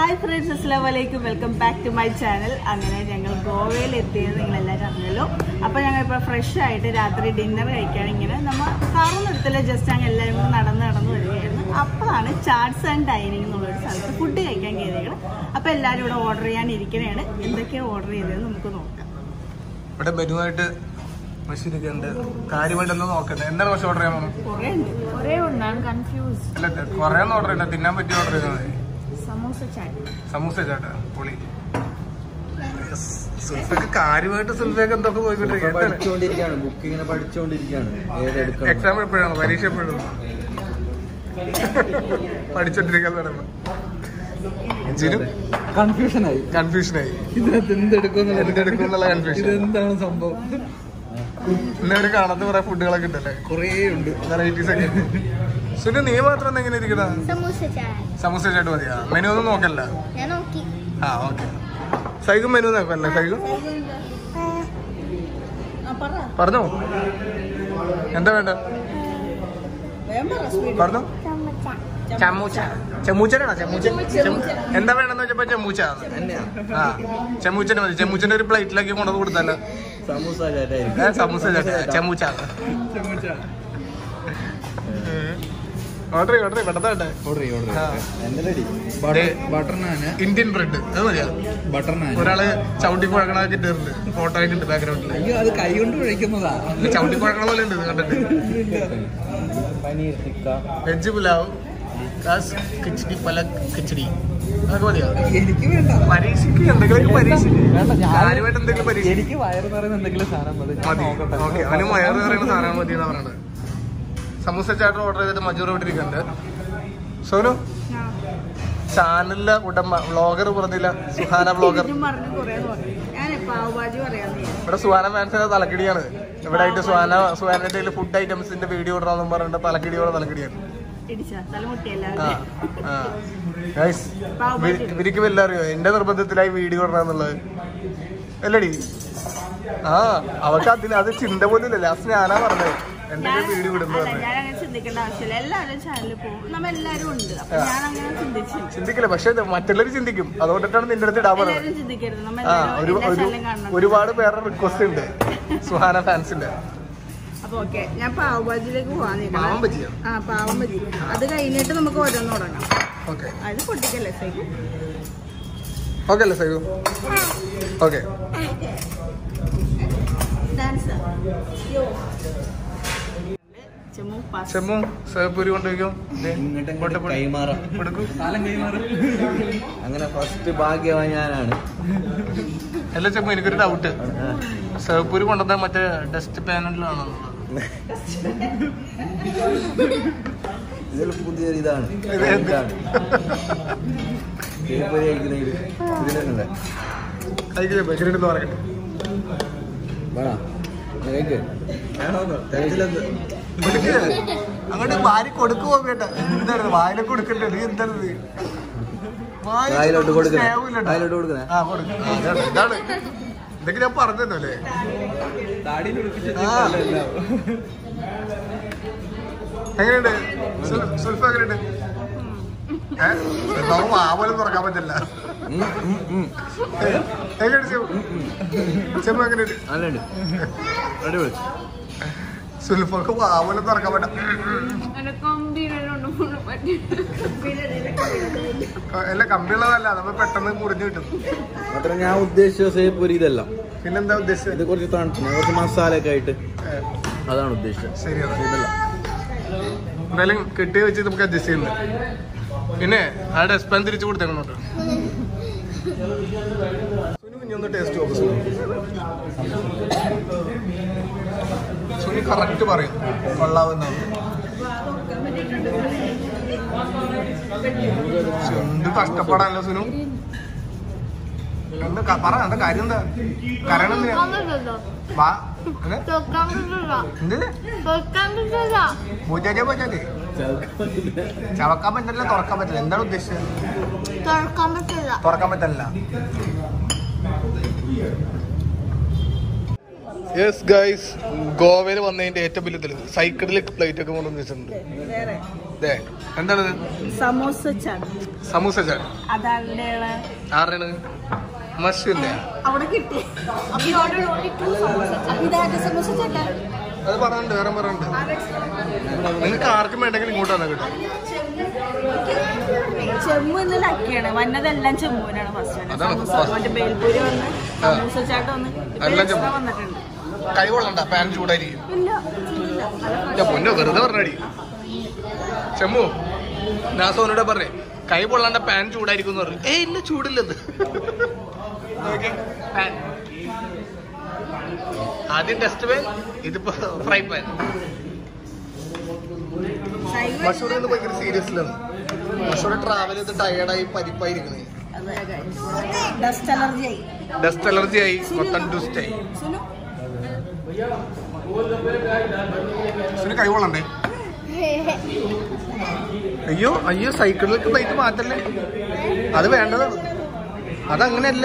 Hi friends അസ്ലാം വലൈക്കും welcome back to my channel അങ്ങനെ ഞങ്ങൾ ഗോവയിൽ എത്തിയത് നിങ്ങളെല്ലാവരും അറിഞ്ഞല്ലോ അപ്പോൾ ഞങ്ങൾ ഇപ്പോൾ ഫ്രഷ് ആയിട്ട് രാത്രി ഡിന്നർ കഴിക്കാൻ ഇങ്ങനെ നമ്മൾ കാറൊന്നും എടുത്തില്ല ജസ്റ്റ് അങ്ങ് എല്ലാവരും കൂടെ നടന്ന് നടന്ന് വരികയായിരുന്നു അപ്പോഴാണ് ചാർട്സ് ആൻഡ് ഡൈനിങ് എന്നുള്ളൊരു സ്ഥലത്ത് ഫുഡ് കഴിക്കാൻ കയറിയത് അപ്പോൾ എല്ലാവരും ഇവിടെ ഓർഡർ ചെയ്യാൻ ഇരിക്കണതാണ് എന്തൊക്കെയാണ് ഓർഡർ ചെയ്തത് നമുക്ക് നോക്കാം ഇവിടെ മെനുവായിട്ട് മഷീരിക്കുണ്ട് കാര്യമായിട്ടൊന്ന് നോക്കട്ടെ എന്താണ് പക്ഷെ ഓർഡർ ചെയ്യാൻ പോകുന്നത് കുറേ ഉണ്ട് ഒരേ ഒന്നാണ് കൺഫ്യൂസ് അല്ല കുറേ ഒന്നും ഓർഡർ ചെയ്യണ്ട തിന്നാൻ പറ്റി ഓർഡർ ചെയ്താൽ മതി സമൂസ ചാറ്റ് സമൂസ ചേട്ടാ പൊളി സുൽഫൊക്കെ കാര്യമായിട്ട് സുൽഫയൊക്കെ എന്തൊക്കെ പോയിക്കൊണ്ടിരിക്കുക പഠിച്ചുകൊണ്ടിരിക്കുകയാണ് ബുക്കിങ്ങിനെ പഠിച്ചുകൊണ്ടിരിക്കുകയാണ് ഏതെടുക്കണം എക്സാം എപ്പോഴാണ് പരീക്ഷ എപ്പോഴാണ് പഠിച്ചോണ്ടിരിക്കാൻ തുടങ്ങുന്നു ജിനു കൺഫ്യൂഷനായി കൺഫ്യൂഷനായി ഇതിനകത്ത് എന്തെടുക്കും എന്തെടുക്കും എന്നുള്ള കൺഫ്യൂഷൻ ഇതെന്താണ് സംഭവം ഇന്നെ ഒരു കാണാത്ത കുറെ ഫുഡുകളൊക്കെ ഉണ്ടല്ലേ കുറേ ഉണ്ട് വെറൈറ്റീസ് ഒക്കെ സുനു നീ മാത്രം ഒന്ന് എങ്ങനെ ഇരിക്കണ സമൂസ ചായ സമൂസ ചേട്ട് മതിയാ മെനു ഒന്നും നോക്കല്ല ഞാൻ നോക്കി ആ ഓക്കെ സൈഗും മെനു നോക്കല്ലേ സൈഗും ആ പറ പറഞ്ഞോ എന്താ വേണ്ട വേഗം പറ സ്പീഡ് പറഞ്ഞോ ചമ്മൂച്ച ചെമ്മൂച്ചനാണോ ചെമ്മൂച്ച ചെമ്മൂ- എന്താ വേണ്ടെന്ന് വെച്ചപ്പോ ചെമ്മൂച്ച തന്നെയാ ആ ചെമ്മൂച്ചനെ മതി ചെമ്മൂച്ചന്റെ ഒരു പ്ലേറ്റിലേക്ക് കൊണ്ടുവന്ന് കൊടുത്തല്ലോ സമൂസ ചാറ്റായിരിക്കും ഏ, സമൂസ ചേട്ടാ ചെമ്മൂച്ച ഓർഡർ ചെയ്യും ഓർഡർ ചെയ്യും പെട്ടെന്ന് വേണ്ടേ ഓർഡർ ചെയ്യും ഓർഡർ ആ. എന്റെ റെഡി ദേ. ബട്ടർ നാന് ഇന്ത്യൻ ബ്രെഡ് അത് മതിയാ ബട്ടർ നാൻ ഒരാള് ചവിട്ടി കുഴക്കണൊക്കെ ഇട്ടിട്ടുണ്ട് ഫോട്ടോ ഒക്കെ ഉണ്ട് ബാക്ക്ഗ്രൗണ്ടിൽ അയ്യോ അത് കൈ കൊണ്ട് കഴിക്കുന്നതാ ചവിട്ടി കുഴക്കണ പോലെ ഉണ്ട് ഇത് കണ്ടിട്ട് പനീർ ടിക്ക വെജ് പുലാവ് കാസ് കിച്ചടി പലക് കിച്ചടി അതൊക്കെ മതിയോ എനിക്ക് വേണ്ട പരീക്ഷയ്ക്ക് എന്തെങ്കിലും പരീക്ഷയ്ക്ക് വേണ്ട, ഞാൻ- കാര്യമായിട്ട് എന്തെങ്കിലും പരീക്ഷ എനിക്ക് വയറ് നിറയുന്ന എന്തെങ്കിലും സാധനം മതി ഞാൻ മതി നോക്കട്ടെ. ഓക്കെ അവന് വയറ് പറയുന്ന സാധനം മതി എന്നാ പറയണത് സമൂസ ചാട്ടർ ഓർഡർ ചെയ്തിട്ട് മജൂർ ഇട്ടിരിക്കുന്നുണ്ട് സോനു ചാനലിലെ ഉടമ വ്ളോഗർ പറഞ്ഞില്ല സുഹാന വ്ളോഗർ ഇതും പറഞ്ഞു കുറേ പറഞ്ഞു ഞാൻ പാവ് ഭാജി പറയാന്ന് വിചാരിച്ചു. ഇവിടെ സുഹാന ഫാൻസിന്റെ തലക്കിടിയാണ് ഇവിടെ ആയിട്ട് സുഹാന സുഹാനന്റെ ഫുഡ് ഐറ്റംസിന്റെ വീഡിയോ ഇടണമെന്നും പറഞ്ഞിട്ട് തലക്കിടിയോടെ തലക്കിടിയാണ് ഇടിച്ചാ തലമുട്ടിയല്ല ആ ആ Guys, ഇവര്- ഇവർക്ക് വല്ല അറിയോ എന്റെ നിർബന്ധത്തിലായി വീഡിയോ ഇടണമെന്നുള്ളത് അല്ലടി ആ അവർക്ക് അതിന് അത് ചിന്ത പോലും ഇല്ല ലാസ്റ്റ് ഞാനാ പറഞ്ഞത് എന്തെങ്കിലും വീഡിയോ ഇടുന്നു അല്ല പറഞ്ഞു ഞാൻ അങ്ങനെ ചിന്തിക്കേണ്ട ആവശ്യമില്ല എല്ലാവരും ചാനലിൽ പോകും നമ്മ എല്ലാവരും ഉണ്ട് അപ്പൊ ആ. ഞാൻ അങ്ങനെ ചിന്തിച്ചു ചിന്തിക്കില്ല പക്ഷെ ഇത് മറ്റുള്ളവർ ചിന്തിക്കും അതുകൊണ്ടിട്ടാണ് നിന്റെ അടുത്ത് ഇടാൻ പറഞ്ഞത് എല്ലാവരും ചിന്തിക്കരുത് നമ്മ ആ എല്ലാവരും ഒരു എല്ലാ ഒരു ചാനലും കാണണം ഒരുപാട് പേരുടെ റിക്വസ്റ്റ് ഉണ്ട് സുഹാന ഫാൻസിന്റെ അപ്പൊ ഓക്കെ ഞാൻ പാവ് ഭാജിയിലേക്ക് പോവാൻ പാവം നിൽക്കണം പറ്റിയോ ആ പാവം പറ്റി അത് കഴിഞ്ഞിട്ട് നമുക്ക് ഓരോന്ന് തുടങ്ങാം ഓക്കെ അത് പൊട്ടിക്കല്ലേ സൈക്കിൾ ഓക്കെ അല്ലേ സൈബു ഓക്കെ ഡാൻസ് ചെമ്മു പാസ് ചെമ്മു സേപ്പൂരി കൊണ്ടുപോയിക്കോ ദേ, ഇങ്ങോട്ട് ഇങ്ങോട്ട് അങ്ങോട്ട് കൈമാറാം കൊടുക്കൂ കാലം കൈമാറും അങ്ങനെ ഫസ്റ്റ് ഭാഗ്യവാൻ ഞാനാണ് അല്ല ചെമ്മു എനിക്കൊരു ഡൗട്ട് ആ. സേപ്പൂരി കൊണ്ടുവന്ന മറ്റേ ഡസ്റ്റ് പാനലിലാണോ ഇതിൽ പുതിയൊരു ഇതാണ് ഇത് എന്ത്? ഇതാണ് കേൾപ്പൊരി കഴിക്കുന്നതിൽ ഇതിലുണ്ട് കഴിക്കില്ല ബജറ്റ് പറയട്ടെ വേണോ എന്നാ കഴിക്ക് വേണോന്ന് തിരച്ചിലെന്ത് കൊടുക്ക്. അങ്ങോട്ട് വാരി കൊടുക്കുവോ കേട്ട എന്തായിരുന്നു വായിലെ കൊടുക്കണ്ടേ നീ എന്തായിരുന്നു ഇത്? വായിൽ വായിലോട്ട് കൊടുക്കണേ? സ്നേഹമില്ലട്ടോ. വായിലോട്ട് കൊടുക്കണേ? ആ കൊടുക്ക്. ആ, ഇതാണ്, ഇതാണ് ഇതൊക്കെ ഞാൻ പറഞ്ഞല്ലോ അല്ലേ ആ. എങ്ങനെയുണ്ട് സുൽ- സുൽഫ എങ്ങനെയുണ്ട് ഏഹ് നമുക്ക് വാപോലും തുറക്കാൻ പറ്റില്ല ഉം, ഉം, ഉം. എങ്ങനെയുണ്ട് ചെമ്മു ചെമ്മു എങ്ങനെയുണ്ട് നല്ലുണ്ട് അടിപൊളി സുൽഫക്ക് വാപോലും തുറക്കാൻ പറ്റില്ല എന്റെ കമ്പീനുണ്ട് പറ്റി എല്ലാം കമ്പിയുള്ളതല്ല നമ്മൾ പെട്ടെന്ന് മുറിഞ്ഞു കിട്ടും മാത്രം ഞാൻ ഉദ്ദേശിച്ച സേപ്പൊരി ഇതല്ല പിന്നെന്താ ഉദ്ദേശിച്ചത് ഇത് കുറച്ച് തണുപ്പ് കുറച്ച് മസാലയൊക്കെ ആയിട്ട് ഏഹ്, അതാണ് ഉദ്ദേശിച്ചത് ശരിയാണ് ഇതല്ല എന്തായാലും കെട്ടി വെച്ച് നമുക്ക് അഡ്ജസ്റ്റ് ചെയ്യുന്നത് പിന്നെ ആ ഡസ്പാൻ തിരിച്ചു കൊടുത്തേക്കണം കേട്ടോ സുനി കുഞ്ഞൊന്ന് ടേസ്റ്റ് നോക്കും സുനി കറക്റ്റ് പറയും കൊള്ളാവുന്നതാണ് എന്ത് കഷ്ടപ്പാടാണല്ലോ സുനു എന്താ ക- പറ എന്താ കാര്യം എന്താ കരണം എന്തിനാ വാ ഏ? എന്ത് പൂജാജ പൂജാജ ചവക്കാൻ പറ്റില്ല തുറക്കാൻ പറ്റില്ല എന്താണ് ഉദ്ദേശിച്ചത് തുറക്കാൻ പറ്റില്ല തുറക്കാൻ പറ്റില്ല യെസ് ഗൈസ് ഗോവയിൽ വന്നതിന്റെ ഏറ്റവും വലിയ തെളിവ് സൈക്കിളിൽ പ്ലേറ്റ് ഒക്കെ കൊണ്ടുവന്ന് വെച്ചിട്ടുണ്ട് വേറെ ദേ, എന്താണിത് സമോസ ചാട്ട് സമൂസ ചാൻ അതാരുടെ ആരാണ് മഷുന്റെ അവിടെ കിട്ടി അപ്പൊ ഈ order only two samosa chat. അപ്പൊ ഇതാരുടെ സമോസ ചാട്ടാ അത് പറഞ്ഞിട്ടുണ്ട് വേറെ പറഞ്ഞിട്ടുണ്ട് നിങ്ങൾക്ക് ആർക്കും വേണ്ടെങ്കിൽ ഇങ്ങോട്ട് വന്നാൽ കിട്ടും ചെമ്മു ഇന്ന് ലക്കിയാണ് വന്നതെല്ലാം ചെമ്മുവിനാണ് ഫസ്റ്റ് അതാണ് സമൂസ first. മറ്റേ ബേൽപൂരി വന്ന് ആ. സമൂസ ചാട്ട് വന്ന് ഇപ്പൊ എല്ലാം extra ചെമ്മു. വന്നിട്ടുണ്ട് കൈ കൊള്ളണ്ട പാൻ ചൂടായിരിക്കും ഇല്ല ചൂടില്ല. നല്ല എന്റെ പൊന്നോ വെറുതെ പറഞ്ഞടി ചെമ്മു ഞാൻ സോനോടെ പറഞ്ഞേ കൈ പൊള്ളാണ്ട പാൻ ചൂടായിരിക്കും എന്ന് പറഞ്ഞു ഏയ് ഇല്ല ചൂടില്ലത് നോക്കിയേ, pan. ആദ്യം ടെസ്റ്റ് പാൻ ഇതിപ്പോ ഫ്രൈ പാൻ സൈഡ് മഷൂർ ഇന്ന് ഭയങ്കര സീരിയസിലാണ് മഷൂർ ട്രാവൽ ചെയ്ത് ടയർഡായി പരിപ്പായിരിക്കണേ ഡസ്റ്റ് അലർജി ആയി ഡസ്റ്റ് അലർജി ആയി മൊത്തം ഡുസ്റ്റ് ആയി സുനു സുനി കൈ കൊള്ളണ്ടേ അയ്യോ അയ്യോ സൈക്കിളിലേക്ക് പ്ലേറ്റ് മാറ്റല്ലേ അത് വേണ്ടതാണ് അതങ്ങനെയല്ല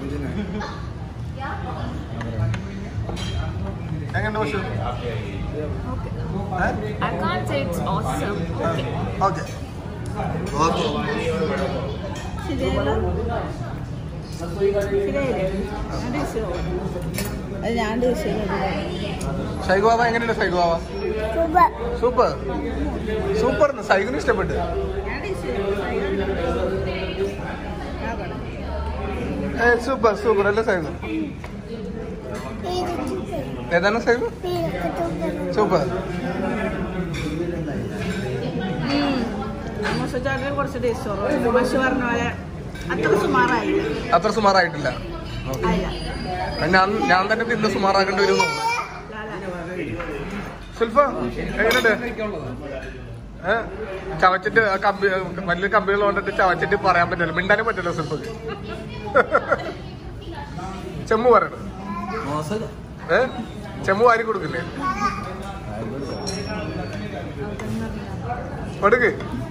എങ്ങനെ പക്ഷേ I can't say it's awesome. Okay. Okay okay ശരിയല്ല ശരിയായില്ലേ ഞാൻ ടേസ്റ്റ് ചെയ്യാം. അത് ഞാൻ ടേസ്റ്റ് ചെയ്യുന്നത് സൈഗുവാവ എങ്ങനെയുണ്ട് സൈഗുവാവ സൂപ്പർ സൂപ്പർ സൈഗുന് ഇഷ്ടപ്പെട്ടു ഞാൻ ടേസ്റ്റ് ചെയ്യാം ഞാൻ പറയാം ഏ സൂപ്പർ സൂപ്പർ അല്ലേ സൈഗു ഏതാണ് സൈഗു സൂപ്പർ സമോസ ചാട്ടിൽ കുറച്ച് ടേസ്റ്റ് കുറവ് പക്ഷെ പറഞ്ഞ പോലെ അത്ര സുമാറായില്ല അത്ര സുമാറായിട്ടില്ല ആയില്ല ഞാൻ ഞാൻ തന്നെ തിന്ന് സുമാറാക്കേണ്ടി വരും എന്ന് തോന്നുന്നു. സുൽഫ എങ്ങനെയുണ്ട് ഏ? ചവച്ചിട്ട് ആ കമ്പി വലിയ കമ്പികൾ കൊണ്ടിട്ട് ചവച്ചിട്ട് പറയാൻ പറ്റില്ല മിണ്ടാനും പറ്റില്ല സുൽഫക്ക് ചെമ്മു പറയണം മോശം ഏ ചെമ്മു വാരി കൊടുക്കില്ലേ കൊടുക്ക്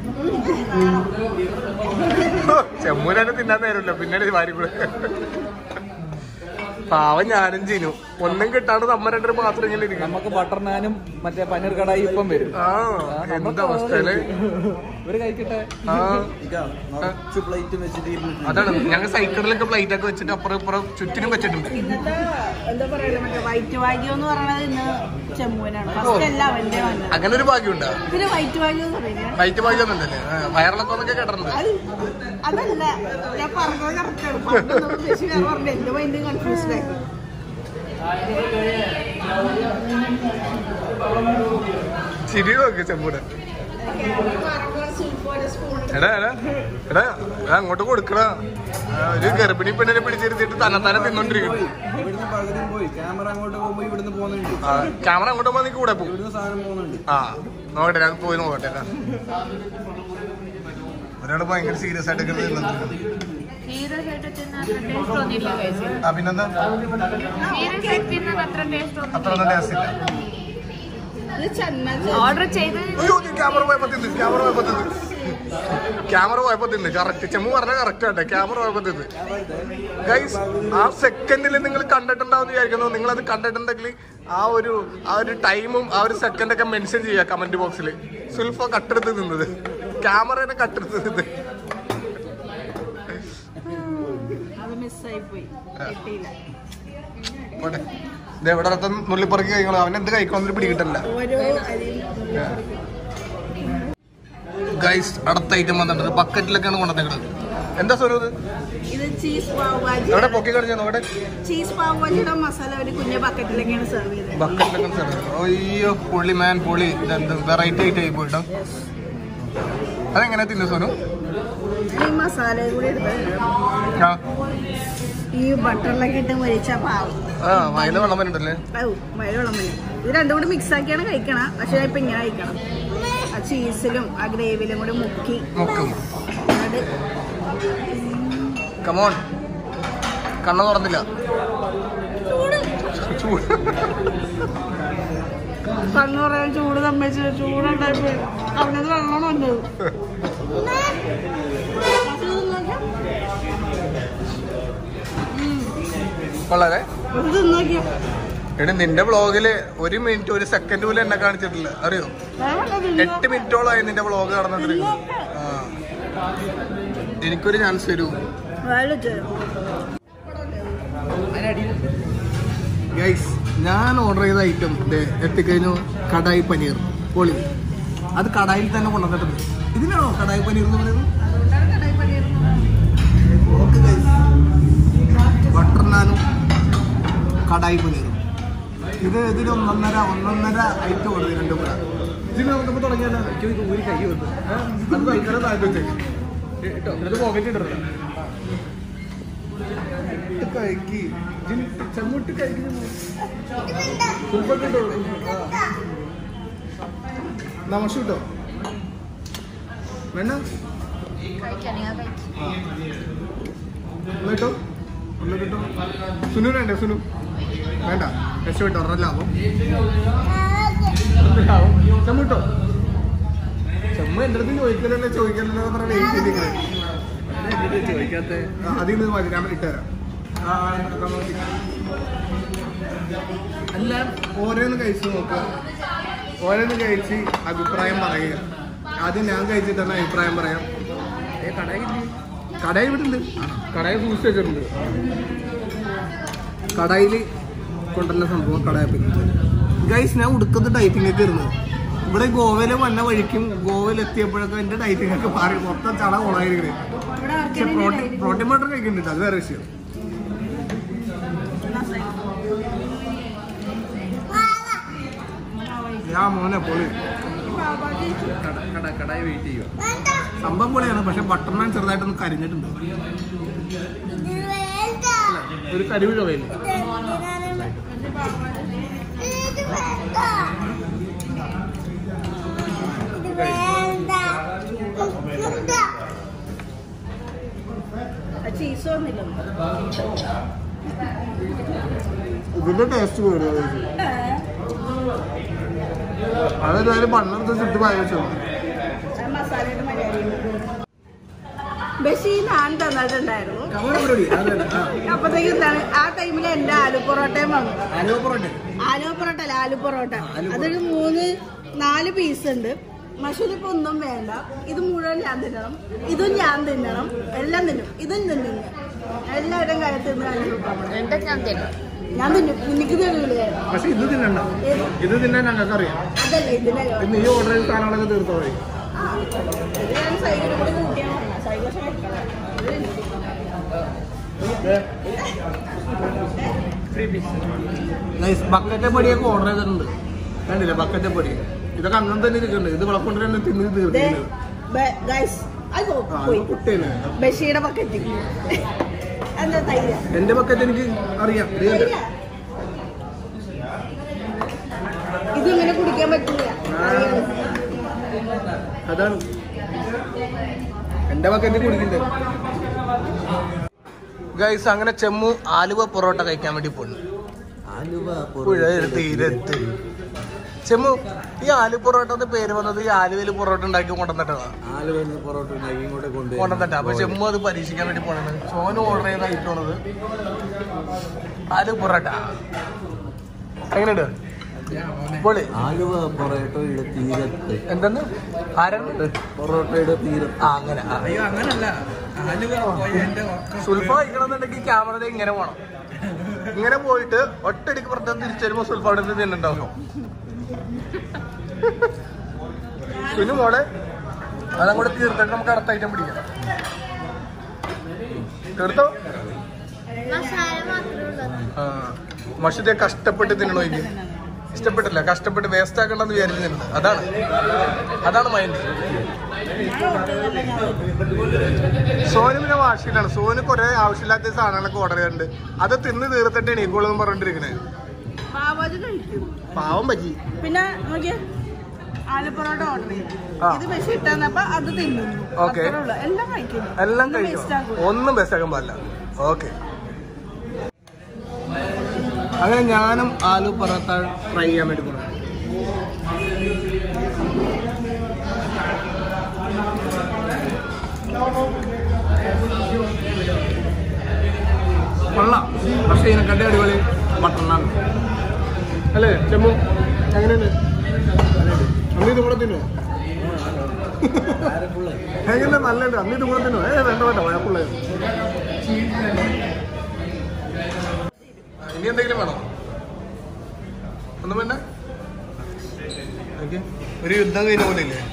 ചെമ്മൂനെ തിന്നാൻ നേരമില്ല പിന്നെ വാരി കൊടു പാവം ഞാനും ചെയ്തു ഒന്നും കിട്ടാണ്ട് നമ്മ രണ്ടര മാത്രം ഇങ്ങനെ ഇരിക്കും നമുക്ക് ബട്ടർ നാനും മറ്റേ പനീർ കടായി ഇപ്പം വരും ആ എന്താ അവസ്ഥയില് ഇവര് കഴിക്കട്ടെ ആ നിറച്ച് പ്ലേറ്റ് വെച്ചിട്ട് ഇരുന്നിട്ടുണ്ട് അതാണ് ഞങ്ങൾ സൈക്കിളിലൊക്കെ പ്ലേറ്റ് ഒക്കെ വെച്ചിട്ട് അപ്പുറം ഇപ്പുറം ചുറ്റിനും വെച്ചിട്ടുണ്ട് ഇന്നത്തെ എന്താ പറയുക മറ്റേ വൈറ്റ് വാഗ്യം എന്ന് പറയുന്നത് ഇന്ന് ചെമ്മുവിനാണ് ഫസ്റ്റ് എല്ലാം അവന്റെ വന്നത് അങ്ങനെ ഒരു ഭാഗ്യമുണ്ടോ പിന്നെ വൈറ്റ് വാഗ്യം എന്ന് പറയുന്നത് വൈറ്റ് ഭാഗ്യം ഒന്നുണ്ടല്ലേ വയറിളക്കം എന്നൊക്കെ കേട്ടിട്ടുണ്ട് അത് അതല്ല ഞാൻ പറഞ്ഞത് കറക്റ്റാണ് പണ്ട് നമ്മൾ ഉദ്ദേശിച്ച് വേറെ പറഞ്ഞു എന്റെ മൈൻഡ് കൺഫ്യൂസ്ഡ് ആയി ചിരി നോക്ക് ചെമ്മൂടെ എടാ എടാ എടാ എടാ അങ്ങോട്ട് കൊടുക്കടാ ആ, ഒരു ഗർഭിണി പെണ്ണിനെ പിടിച്ചിരുത്തിട്ട് തന്നെത്താനെ തിന്നോണ്ടിരിക്കുന്നു ഇവിടുന്ന് പകുതിയും പോയി ക്യാമറ അങ്ങോട്ട് പോകുമ്പോ ഇവിടുന്ന് പോകുന്നുണ്ട് ആ, ക്യാമറ അങ്ങോട്ട് പോകുമ്പോ നീ കൂടെ പോകും ഇവിടുന്ന് സാധനം പോകുന്നുണ്ട് ആ നോക്കട്ടെ ഞാൻ പോയി നോക്കട്ടെ ട്ടാ. ഒരാള് ഭയങ്കര സീരിയസ് ആയിട്ട് ഇങ്ങനെ നിന്നിട്ടുണ്ട്. Serious ആയിട്ട് തിന്നാൻ അത്ര taste ഒന്നുമില്ല guys. ആ പിന്നെന്താ Serious ആയിട്ട് തിന്നാൻ അത്ര taste അത്ര ഒന്നുമില്ല. ഒന്നും ടേസ്റ്റ് ഇല്ല ഇത് ചെന്ന Order ചെയ്ത് അയ്യോ നീ ക്യാമറ പോയപ്പോ തിന്ന് ക്യാമറ പോയപ്പോ തിന്ന് ക്യാമറ പോയപ്പോ തിന്ന് കറക്റ്റ് ചെമ്മു പറഞ്ഞ കറക്റ്റ് ആട്ടെ ക്യാമറ പോയപ്പോ തിന്ന് ഗൈസ് ആ സെക്കൻഡിൽ നിങ്ങൾ കണ്ടിട്ടുണ്ടാവും വിചാരിക്കുന്നു നിങ്ങൾ അത് കണ്ടിട്ടുണ്ടെങ്കിൽ ആ ഒരു ആ ഒരു ടൈമും ആ ഒരു സെക്കൻഡ് ഒക്കെ മെൻഷൻ ചെയ്യുക കമന്റ് ബോക്സിൽ സുൽഫ കട്ടെടുത്ത് നിന്നത് ക്യാമറേനെ കട്ടെടുത്ത് നിന്ന് അത് മിസ്സായി പോയി കിട്ടിയില്ല പോട്ടെ ഇത് എവിടെ അർത്ഥം നുള്ളിപ്പറക്കി കഴിക്കണം അവൻ എന്ത് കഴിക്കണമെന്നൊരു പിടികിട്ടല്ല ഓരോ അരിയും ഗൈസ് അടുത്ത ഐറ്റം വന്നിട്ടുണ്ട് ബക്കറ്റിലൊക്കെയാണ് കൊണ്ടുവന്നേക്കുന്നത് എന്താ സ്വരൂപ് ഇത് ഇത് ചീസ് പാവ് ഭാജി എവിടെ പൊക്കി കളിച്ചാൽ നോക്കട്ടെ ചീസ് പാവ് ഭാജിയുടെ മസാല ഒരു കുഞ്ഞ ബക്കറ്റിലൊക്കെയാണ് സെർവ് ചെയ്തത് ബക്കറ്റിലൊക്കെ സെർവ് അയ്യോ പുളി മാൻ പുളി ഇതെന്ത് വെറൈറ്റി ആയിട്ട് ആയി പോയിട്ടോ അതെങ്ങനെ തിന്നു സോനു ഈ മസാലയും കൂടി എടുത്ത് ആ ഈ ബട്ടറിലൊക്കെ ഇട്ട് മരിച്ച പാവ് ആ വയല വെള്ളം വരുന്നുണ്ടല്ലേ ഔ മഴവെള്ളം മതി ഇത് രണ്ടും കൂടി മിക്സ് ആക്കിയാണ് കഴിക്കണം പക്ഷെ ഇപ്പൊ ഇങ്ങനെ കഴിക്കണം ആ ചീസിലും ആ ഗ്രേവിയിലും കൂടി മുക്കി മുക്കും അത് കമോൺ കണ്ണു തുറന്നില്ല ചൂട് കണ്ണു പറയാൻ ചൂട് തമ്മിച്ച് ചൂടുണ്ടായി അവനത് വെള്ളമാണ് വന്നത് കൊള്ളാലേ ഇത് തിന്നോക്കിയ എടി നിന്റെ വ്ളോഗില് ഒരു മിനിറ്റ് ഒരു സെക്കൻഡ് പോലും എന്നെ കാണിച്ചിട്ടില്ല അറിയോ എട്ട് മിനിറ്റോളായി നിന്റെ വ്ളോഗ് നടന്നിട്ടിരിക്കുന്നു ആ എനിക്കൊരു ചാൻസ് തരൂ ഗൈസ് ഞാൻ ഓർഡർ ചെയ്ത ഐറ്റം എത്തിക്കഴിഞ്ഞു കടായി പനീർ പൊളി അത് കടായിൽ തന്നെ കൊണ്ടുവന്നിട്ടുണ്ട് ഇതിനാണോ കടായി പനീർ എന്ന് പറയുന്നത് ഓക്കെ ഗൈസ് ബട്ടർ നാനും കടായി പനീറും ഇത് ഇതിന് ഒന്നൊന്നര ഒന്നൊന്നര ഐറ്റം ഉണ്ട് രണ്ടും കൂടെ ഇതിന് നമുക്കിപ്പോൾ തുടങ്ങിയാലോ എനിക്ക് ഒരു ഊരി കൈ വന്നു അത് ഭയങ്കര താല്പര്യം കേട്ടോ ഇത് പോക്കറ്റ് ഇടരുത് ഇട്ട് കഴിക്ക് ഇതിന് ചെമ്മുട്ട് കഴിക്കുന്നു നമസ് കിട്ടോ വേണ്ട ആ. ഒന്ന് കിട്ടോ ഒന്ന് കിട്ടോ സുനു വേണ്ടേ സുനു വേണ്ട രക്ഷപ്പെട്ടോ ഒരെണ്ണം ലാഭം ലാഭം ചെമ്മ കിട്ടോ ചെമ്മ എൻ്റെ അടുത്ത് ചോദിക്കലല്ലേ ചോദിക്കലല്ലോ പറഞ്ഞ വെയിറ്റ് ചെയ്തിങ്ങനെ ചോദിക്കാത്ത ആ, അതിൽ നിന്ന് മതി ഞാൻ ഇട്ടുതരാം ആ, ആ, എടുക്കാൻ മതി. എല്ലാം ഓരോന്ന് കഴിച്ച് നോക്കുക ഓരോന്ന് കഴിച്ച് അഭിപ്രായം പറയുക ആദ്യം ഞാൻ കഴിച്ചിട്ടാണ് അഭിപ്രായം പറയാം കടയിൽ ഇവിടെ ഉണ്ട് കടയിൽ സൂക്ഷിച്ച് വെച്ചിട്ടുണ്ട് കടയിൽ കൊണ്ടുവന്ന സംഭവം കടയിൽ ഗൈസ് ഞാൻ ഉടുക്കത്ത് ഡൈറ്റിംഗ് ഒക്കെ ഇരുന്നത് ഇവിടെ ഗോവയില് വന്ന വഴിക്കും ഗോവയിൽ എത്തിയപ്പോഴൊക്കെ എന്റെ ഡൈറ്റിംഗ് ഒക്കെ മാറി മൊത്തം ചട ഓണായിരിക്കണേ പക്ഷെ പ്രോട്ടീൻ പ്രോട്ടീൻ പൗഡർ കഴിക്കുന്നുണ്ട് അത് വേറെ വിഷയം ഞാൻ മോനെ പൊളി കട കടായി വെയിറ്റ് ചെയ്യുക സംഭവം പൊളിയാണ് പക്ഷെ ബട്ടർ നാൻ ചെറുതായിട്ടൊന്ന് കരിഞ്ഞിട്ടുണ്ട് ഒരു കരിവ് ചുവയില്ല ചീസ് വന്നില്ല ഇതിന്റെ ടേസ്റ്റ് പോയി അതെന്തായാലും പണ്ടെടുത്ത് ചുറ്റി പായ വെച്ചു മസാലയുടെ മര്യാദ ബഷീ നാൻ തന്നിട്ടുണ്ടായിരുന്നു അപ്പത്തേക്കും എന്താണ് ആ ടൈമിൽ എന്റെ ആലു പൊറോട്ടയും വന്നു ആലുവ പൊറോട്ട ആലു പൊറോട്ട അല്ല ആലു പൊറോട്ട അതൊരു മൂന്ന് നാല് പീസ് ഉണ്ട് മഷൂരിപ്പോ ഒന്നും വേണ്ട ഇത് മുഴുവൻ ഞാൻ തിന്നണം ഇതും ഞാൻ തിന്നണം എല്ലാം തിന്നും ഇതും തിന്നും എല്ലാവരുടെയും കാര്യത്തിൽ നിന്ന് ആലു പൊറോട്ട. എന്റെ ഞാൻ തരും ഞാൻ തിന്നും എനിക്ക് തരൂലേ പക്ഷെ ഇത് തിന്നണ്ട ഇത് തിന്നാൻ ഞങ്ങൾക്ക് അറിയാം അതല്ല ഇതിന്റെ കാര്യം. നീ ഓർഡർ ചെയ്ത സാധനങ്ങളൊക്കെ തീർത്തോ മതി ആ, ഇത് ഞാൻ സൈഡിൽ കൂടി കൂട്ടിയാൽ മതി. സൈഡിൽ പക്ഷേ വെക്കണം. ഇത് തിന്നും. ബക്കറ്റെ പൊടിയൊക്കെ ഓർഡർ ചെയ്തിട്ടുണ്ട് കണ്ടില്ലേ ബക്കറ്റെ പൊടി ഇതൊക്കെ അന്നം തന്നെ ഇരിക്കുന്നുണ്ട് ഇത് വിളക്കൊണ്ട് തന്നെ തിന്ന് ദേ, തീർത്തിട്ടുണ്ട് ബെ- guys, അത് പോയി കുട്ടിയല്ലേ ബഷീയുടെ പക്കറ്റ് എന്താ തൈര് എന്റെ ബക്കറ്റ് എനിക്ക് അറിയാം ഇത് കണ്ടോ? തൈരാ? ഇതിങ്ങനെ കുടിക്കാൻ പറ്റില്ല അറിയാലോ. അതാണ് എന്റെ ബക്കറ്റ് കുടിക്കണ്ടേ ഗൈസ് അങ്ങനെ ചെമ്മു ആലുവ പൊറോട്ട കഴിക്കാൻ വേണ്ടി പോണു ആലുവ പുഴയിൽ തീരത്ത് ചെമ്മു ഈ ആലു പൊറോട്ട എന്ന് പേര് വന്നത് ഈ ആലുവയിൽ പൊറോട്ട ഉണ്ടാക്കി കൊണ്ടുവന്നിട്ടാണ് ആലുവ പൊറോട്ട ഉണ്ടാക്കി ഇങ്ങോട്ട് കൊണ്ട് കൊണ്ടുവന്നിട്ടാ അപ്പൊ ചെമ്മു അത് പരീക്ഷിക്കാൻ വേണ്ടി പോണത് സോന് ഓർഡർ ചെയ്ത ഐറ്റമാണത് ആലു പൊറോട്ട എങ്ങനെയുണ്ട് പൊളി ആലുവ പൊറോട്ടയുടെ തീരത്ത് എന്തെന്ന് ആരാണ് പൊറോട്ടയുടെ തീരത്ത് ആ അങ്ങനെ ആ. അയ്യോ അങ്ങനല്ല ആലുവ പോയ എന്റെ സുൽഫ കഴിക്കണമെന്നുണ്ടെങ്കിൽ ക്യാമറ ഇങ്ങനെ പോണം ഇങ്ങനെ പോയിട്ട് ഒറ്റടിക്ക് പുറത്ത് തിരിച്ചു വരുമ്പോ സുൽഫ അവിടെ നിന്ന് തിന്നുണ്ടാവും പിന്നെ മോളെ അതങ്ങോട്ട് തീർത്തിട്ട് നമുക്ക് അടുത്ത ഐറ്റം പിടിക്കാം തീർത്തോ മസാല മാത്രമേ ഉള്ളൂ ആ മഷിതെ കഷ്ടപ്പെട്ട് തിന്നണോ ഇനി ഇഷ്ടപ്പെട്ടില്ല കഷ്ടപ്പെട്ട് വേസ്റ്റ് ആക്കണ്ടെന്ന് വിചാരിച്ചു തിന്നത് അതാണ് അതാണ് മൈൻഡ് സോന് പിന്നെ വാശിയിലാണ് സോന് കുറെ ആവശ്യമില്ലാത്ത സാധനങ്ങളൊക്കെ ഓർഡർ ചെയ്തിട്ടുണ്ട് അത് തിന്ന് തീർത്തിട്ട് എണീക്കോളെന്ന് പറഞ്ഞിട്ടിരിക്കണേ പാവാജ് കഴിക്കും പാവം പറ്റി പിന്നെ നോക്കിയേ ആലു പൊറോട്ട ഓർഡർ ചെയ്തു ആ. ഇത് ബഷീർ ഇട്ടന്നപ്പോ അത് തിന്നുന്നു Okay. അത്രേ ഉള്ളൂ. എല്ലാം കഴിക്കുന്നു എല്ലാം ഒന്നും waste കഴിക്കണം ആക്കൂല. ഒന്നും ബെസ്റ്റ് ആക്കാൻ പാടില്ല ഓക്കെ അങ്ങനെ ഞാനും ആലു പൊറോട്ട ട്രൈ ചെയ്യാൻ വേണ്ടി പോകുന്നു കൊള്ളാം പക്ഷേ ഇതിനെക്കാട്ടി അടിപൊളി ബട്ടർ നാൻ അല്ലേ ചെമ്മു എങ്ങനെയുണ്ട് അമ്മ ഇത് കൂടെ തിന്നോ എങ്ങനെ നല്ലുണ്ട് അമ്മ ഇത് കൂടെ തിന്നോ ഏ വേണ്ട വേണ്ട വഴക്കുള്ള ഇനി എന്തെങ്കിലും വേണോ ഒന്നും വേണ്ട ഓക്കെ ഒരു യുദ്ധം കഴിഞ്ഞ പോലെ ഇല്ലേ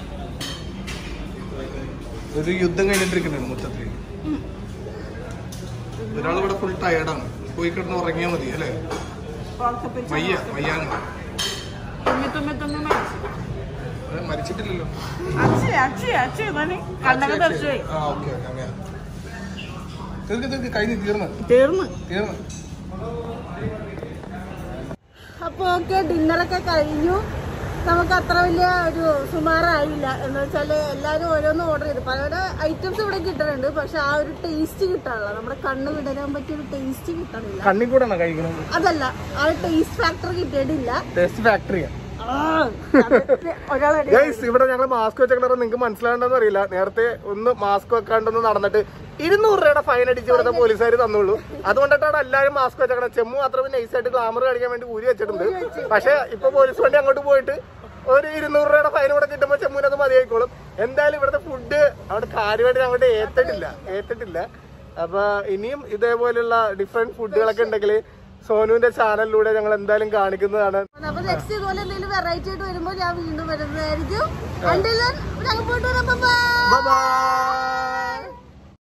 ഒരു യുദ്ധം കഴിഞ്ഞിട്ടിരിക്കുന്നുണ്ട് മൊത്തത്തിൽ ഒരാൾ ഇവിടെ ഫുൾ ടയർഡാണ് പോയി കിടന്ന് ഉറങ്ങിയാൽ മതി അല്ലേ വയ്യ വയ്യാങ്ങ തുമ്മി തുമ്മി തുമ്മി മരിച്ചു അത് മരിച്ചിട്ടില്ലല്ലോ അച്ഛേ അച്ഛേ അച്ഛേ ഇതാണ് കണ്ണൊക്കെ തെറിച്ചുപോയി ആ ഓക്കെ ഓക്കെ അങ്ങനെ തീർക്ക് തീർക്ക് കഴിഞ്ഞ് തീർന്ന് തീർന്ന് തീർന്ന് അപ്പൊ ഓക്കെ ഡിന്നറൊക്കെ കഴിഞ്ഞു നമുക്ക് അത്ര വലിയ ഒരു സുമാറായില്ല എന്ന് വെച്ചാല് എല്ലാരും ഓരോന്ന് ഓർഡർ ചെയ്തു പല ഐറ്റംസ് ഇവിടെ കിട്ടുന്നുണ്ട് പക്ഷെ ആ ഒരു ടേസ്റ്റ് കിട്ടാനില്ല നമ്മുടെ കണ്ണ് വിടരാൻ പറ്റിയ ഒരു ടേസ്റ്റ് കിട്ടണില്ല കണ്ണി കൂടാണോ കഴിക്കണത് അതല്ല ആ ഒരു ടേസ്റ്റ് ഫാക്ടർ കിട്ടിയിട്ടില്ല ടേസ്റ്റ് ഫാക്ടറിയാ ഒരാളെ ഗൈസ് ഇവിടെ ഞങ്ങൾ മാസ്ക് വെച്ചേക്കണ നിങ്ങൾക്ക് മനസ്സിലാണ്ടെന്ന് അറിയില്ല നേരത്തെ ഒന്ന് മാസ്ക് വെക്കാണ്ടൊന്ന് നടന്നിട്ട് ഇരുന്നൂറ് രൂപയുടെ ഫൈൻ അടിച്ച് ഇവിടുത്തെ പോലീസുകാർ തന്നുള്ളൂ അതുകൊണ്ടിട്ടാണ് എല്ലാവരും മാസ്ക് വെച്ചേക്കണത് ചെമ്മു മാത്രം നൈസായിട്ട് ഗ്ലാമർ കാണിക്കാൻ വേണ്ടി ഊരി വെച്ചിട്ടുണ്ട് പക്ഷെ ഇപ്പൊ പോലീസ് വണ്ടി അങ്ങോട്ട് പോയിട്ട് ഒരു ഇരുന്നൂറ് രൂപയുടെ ഫൈൻ കൂടെ കിട്ടുമ്പോൾ ചെമ്മുവിന് അത് മതിയായിക്കോളും എന്തായാലും ഇവിടുത്തെ ഫുഡ് അവിടെ കാര്യമായിട്ട് അങ്ങോട്ട് ഏറ്റിട്ടില്ല ഏറ്റിട്ടില്ല അപ്പൊ ഇനിയും ഇതേപോലെയുള്ള ഡിഫറെന്റ് ഫുഡുകളൊക്കെ ഉണ്ടെങ്കിൽ സോനുവിന്റെ ചാനലിലൂടെ ഞങ്ങൾ എന്തായാലും കാണിക്കുന്നതാണ് അപ്പൊ നെക്സ്റ്റ് ഇതുപോലെ എന്തെങ്കിലും വെറൈറ്റി ആയിട്ട് വരുമ്പോൾ ഞാൻ വീണ്ടും വരുന്നതായിരിക്കും കണ്ടില്ല ഞങ്ങൾ പോയിട്ട് വരാം ബൈ ബൈ